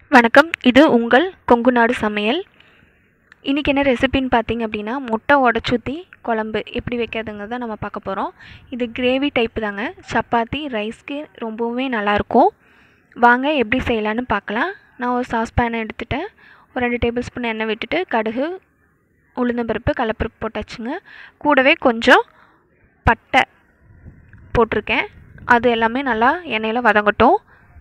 வணக்கம் இது உங்கள் கொங்கு நாடு சமையல் இன்றைக்கி என்ன ரெசிபின்னு பார்த்தீங்க அப்படின்னா முட்டை உடச்சூத்தி குழம்பு எப்படி வைக்கிறதுங்கிறத நம்ம பார்க்க போகிறோம் இது கிரேவி டைப்பு தாங்க சப்பாத்தி ரைஸ்க்கு ரொம்பவுமே நல்லாயிருக்கும் வாங்க எப்படி செய்யலான்னு பார்க்கலாம் நான் ஒரு சாஸ் பேனை எடுத்துட்டேன் ஒரு ரெண்டு டேபிள் ஸ்பூன் எண்ணெய் விட்டுட்டு கடுகு உளுந்தம்பருப்பு கடலப்பருப்பு போட்டாச்சுங்க கூடவே கொஞ்சம் பட்டை போட்டிருக்கேன் அது எல்லாமே நல்லா எண்ணெயில் வதங்கட்டும்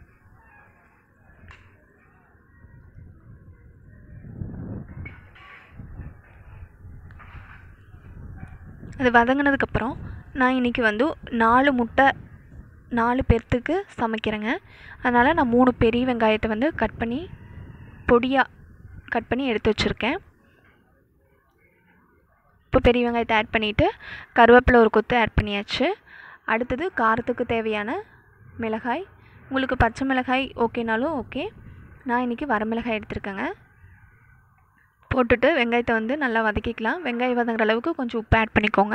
அது வதங்கினதுக்கப்புறம் நான் இன்றைக்கி வந்து நாலு முட்டை நாலு பேர்த்துக்கு சமைக்கிறேங்க அதனால் நான் மூணு பெரிய வெங்காயத்தை வந்து கட் பண்ணி பொடியாக கட் பண்ணி எடுத்து வச்சுருக்கேன் இப்போ பெரிய வெங்காயத்தை ஆட் பண்ணிவிட்டு கருவேப்பிலை ஒரு கொத்து ஆட் பண்ணியாச்சு அடுத்தது காரத்துக்கு தேவையான மிளகாய் உங்களுக்கு பச்சை மிளகாய் ஓகேனாலும் ஓகே நான் இன்றைக்கி வரமிளகாய் எடுத்திருக்கேங்க போட்டுட்டு வெங்காயத்தை வந்து நல்லா வதக்கிக்கலாம் வெங்காயம் வதங்குற அளவுக்கு கொஞ்சம் உப்பு ஆட் பண்ணிக்கோங்க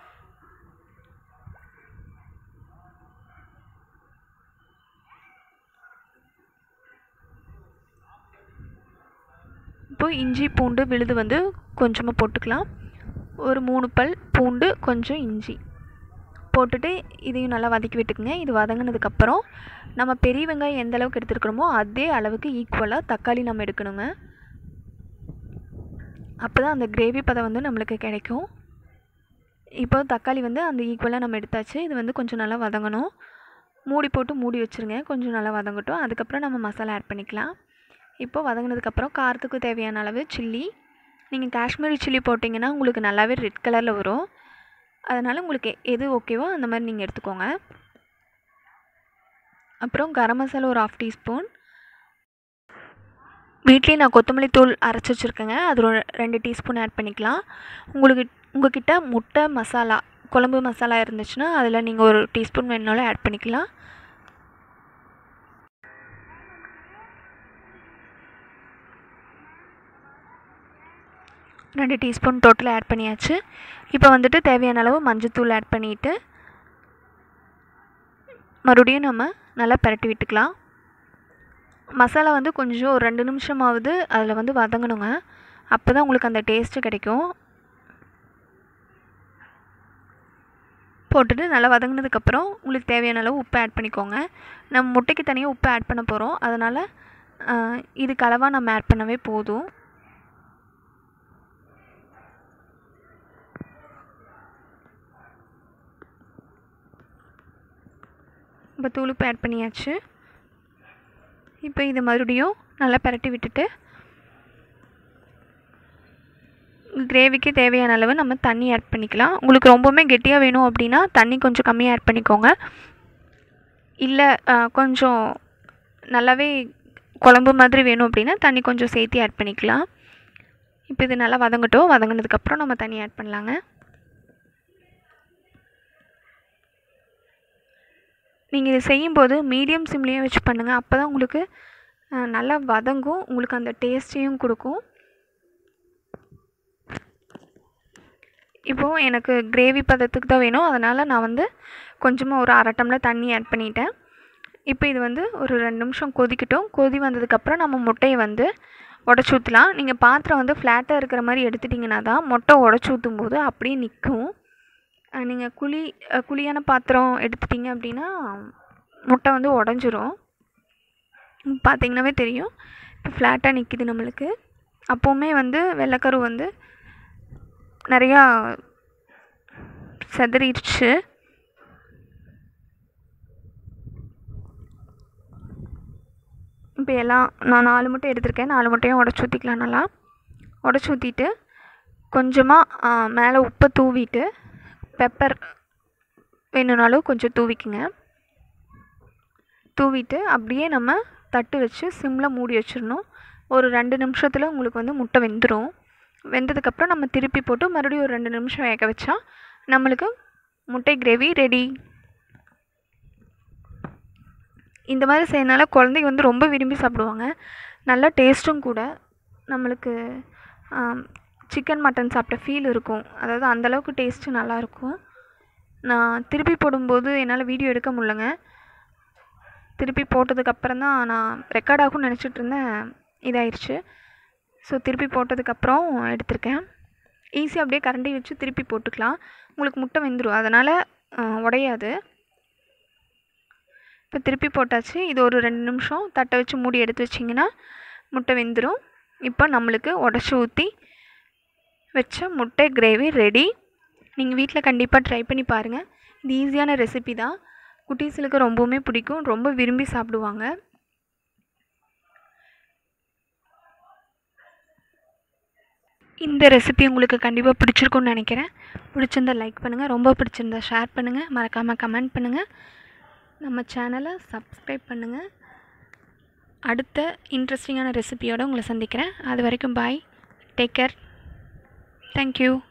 இப்போ இஞ்சி பூண்டு விழுது வந்து கொஞ்சமாக போட்டுக்கலாம் ஒரு மூணு பல் பூண்டு கொஞ்சம் இஞ்சி போட்டுட்டு இதையும் நல்லா வதக்கி விட்டுக்குங்க இது வதங்கினதுக்கப்புறம் நம்ம பெரிய வெங்காயம் எந்த அளவுக்கு எடுத்துருக்குறோமோ அதே அளவுக்கு ஈக்குவலாக தக்காளி நம்ம எடுக்கணுங்க அப்போ தான் அந்த கிரேவி பதம் வந்து நம்மளுக்கு கிடைக்கும் இப்போ தக்காளி வந்து அந்த ஈக்குவலாக நம்ம எடுத்தாச்சு இது வந்து கொஞ்சம் நல்லா வதங்கணும் மூடி போட்டு மூடி வச்சுருங்க கொஞ்சம் நல்லா வதங்கட்டும் அதுக்கப்புறம் நம்ம மசாலா ஆட் பண்ணிக்கலாம் இப்போ வதங்கினதுக்கப்புறம் காரத்துக்கு தேவையான அளவு சில்லி நீங்கள் காஷ்மீரி சில்லி போட்டிங்கன்னா உங்களுக்கு நல்லாவே ரெட் கலரில் வரும் அதனால் உங்களுக்கு எது ஓகேவோ அந்த மாதிரி நீங்கள் எடுத்துக்கோங்க அப்புறம் கரம் மசாலா ஒரு ஆஃப் டீஸ்பூன் வீட்லேயே நான் கொத்தமல்லி தூள் அரைச்சி வச்சுருக்கேங்க அது ஒரு ரெண்டு டீஸ்பூன் ஆட் பண்ணிக்கலாம் உங்களுக்கு உங்ககிட்ட முட்டை மசாலா குழம்பு மசாலா இருந்துச்சுன்னா அதில் நீங்கள் ஒரு டீஸ்பூன் வேணுனாலும் ஆட் பண்ணிக்கலாம் ரெண்டு டீஸ்பூன் டோட்டலாக ஆட் பண்ணியாச்சு இப்போ வந்துட்டு தேவையான அளவு மஞ்சத்தூள் ஆட் பண்ணிவிட்டு மறுபடியும் நம்ம நல்லா பரட்டி விட்டுக்கலாம் மசாலா வந்து கொஞ்சம் ஒரு ரெண்டு நிமிஷமாவது அதில் வந்து வதங்கணுங்க அப்போ தான் உங்களுக்கு அந்த டேஸ்ட்டு கிடைக்கும் போட்டுட்டு நல்லா வதங்கினதுக்கப்புறம் உங்களுக்கு தேவையான அளவு உப்பு ஆட் பண்ணிக்கோங்க நம்ம முட்டைக்கு தனியாக உப்பு ஆட் பண்ண போகிறோம் அதனால் இதுக்கு அளவாக நம்ம ஆட் பண்ணவே போதும் இப்போ தூளுப்பு ஆட் பண்ணியாச்சு இப்போ இது மறுபடியும் நல்லா பரட்டி விட்டுட்டு கிரேவிக்கு தேவையான அளவு நம்ம தண்ணி ஆட் பண்ணிக்கலாம் உங்களுக்கு ரொம்பவுமே கெட்டியாக வேணும் அப்படின்னா தண்ணி கொஞ்சம் கம்மியாக ஆட் பண்ணிக்கோங்க இல்லை கொஞ்சம் நல்லாவே குழம்பு மாதிரி வேணும் அப்படின்னா தண்ணி கொஞ்சம் சேர்த்து ஆட் பண்ணிக்கலாம் இப்போ இது நல்லா வதங்கட்டும் வதங்கினதுக்கப்புறம் நம்ம தண்ணி ஆட் பண்ணலாங்க நீங்கள் இது செய்யும்போது மீடியம் சிம்லேயே வச்சு பண்ணுங்கள் அப்போ தான் உங்களுக்கு நல்லா வதங்கும் உங்களுக்கு அந்த டேஸ்ட்டையும் கொடுக்கும் இப்போது எனக்கு கிரேவி பதத்துக்கு தான் வேணும் அதனால் நான் வந்து கொஞ்சமாக ஒரு அரை டம்ளர் தண்ணி ஆட் பண்ணிட்டேன் இப்போ இது வந்து ஒரு ரெண்டு நிமிஷம் கொதிக்கட்டும் கொதி வந்ததுக்கப்புறம் நம்ம முட்டையை வந்து உடச்சி ஊற்றலாம் நீங்கள் பாத்திரம் வந்து ஃப்ளாட்டாக இருக்கிற மாதிரி எடுத்துட்டிங்கன்னா தான் முட்டை உடச்சி ஊற்றும் போது அப்படியே நிற்கும் நீங்கள் குழி குழியான பாத்திரம் எடுத்துட்டிங்க அப்படின்னா முட்டை வந்து உடஞ்சிரும் பார்த்தீங்கன்னாவே தெரியும் இப்போ ஃப்ளாட்டாக நிற்கிது நம்மளுக்கு அப்போவுமே வந்து வெள்ளைக்கரு வந்து நிறையா செதறிடுச்சு இப்போ எல்லாம் நான் நாலு முட்டை எடுத்திருக்கேன் நாலு முட்டையும் உடச்சி ஊற்றிக்கலாம் நல்லா உடச்சி ஊற்றிட்டு கொஞ்சமாக மேலே உப்பை தூவிட்டு பெப்பர் வேணும்னாலும் கொஞ்சம் தூவிக்குங்க தூவிட்டு அப்படியே நம்ம தட்டு வச்சு சிம்மில் மூடி வச்சிடணும் ஒரு ரெண்டு நிமிஷத்தில் உங்களுக்கு வந்து முட்டை வெந்துடும் வெந்ததுக்கப்புறம் நம்ம திருப்பி போட்டு மறுபடியும் ஒரு ரெண்டு நிமிஷம் வேக வச்சா நம்மளுக்கு முட்டை கிரேவி ரெடி இந்த மாதிரி செய்யறனால குழந்தைங்க வந்து ரொம்ப விரும்பி சாப்பிடுவாங்க நல்லா டேஸ்ட்டும் கூட நம்மளுக்கு சிக்கன் மட்டன் சாப்பிட்ட ஃபீல் இருக்கும் அதாவது அந்தளவுக்கு டேஸ்ட்டு நல்லாயிருக்கும் நான் திருப்பி போடும்போது என்னால் வீடியோ எடுக்க முடிலங்க திருப்பி போட்டதுக்கப்புறம் தான் நான் ரெக்கார்ட் ஆகும்னு நினச்சிட்டு இருந்தேன் இதாயிருச்சு ஸோ திருப்பி போட்டதுக்கப்புறம் எடுத்திருக்கேன் ஈஸியாக அப்படியே கரண்டி வச்சு திருப்பி போட்டுக்கலாம் உங்களுக்கு முட்டை வெந்துடும் அதனால் உடையாது இப்போ திருப்பி போட்டாச்சு இது ஒரு ரெண்டு நிமிஷம் தட்டை வச்சு மூடி எடுத்து வச்சிங்கன்னா முட்டை வெந்துடும் இப்போ நம்மளுக்கு உடச்சி ஊற்றி வச்ச முட்டை கிரேவி ரெடி நீங்கள் வீட்டில் கண்டிப்பாக ட்ரை பண்ணி பாருங்கள் இது ஈஸியான ரெசிபி தான் குட்டீஸுக்கு ரொம்பவுமே பிடிக்கும் ரொம்ப விரும்பி சாப்பிடுவாங்க இந்த ரெசிபி உங்களுக்கு கண்டிப்பாக பிடிச்சிருக்கும்னு நினைக்கிறேன் பிடிச்சிருந்தா லைக் பண்ணுங்கள் ரொம்ப பிடிச்சிருந்தா ஷேர் பண்ணுங்கள் மறக்காமல் கமெண்ட் பண்ணுங்கள் நம்ம சேனலை சப்ஸ்கிரைப் பண்ணுங்கள் அடுத்த இன்ட்ரெஸ்டிங்கான ரெசிபியோடு உங்களை சந்திக்கிறேன் அது வரைக்கும் பாய் டேக் கேர் தேங்க்யூ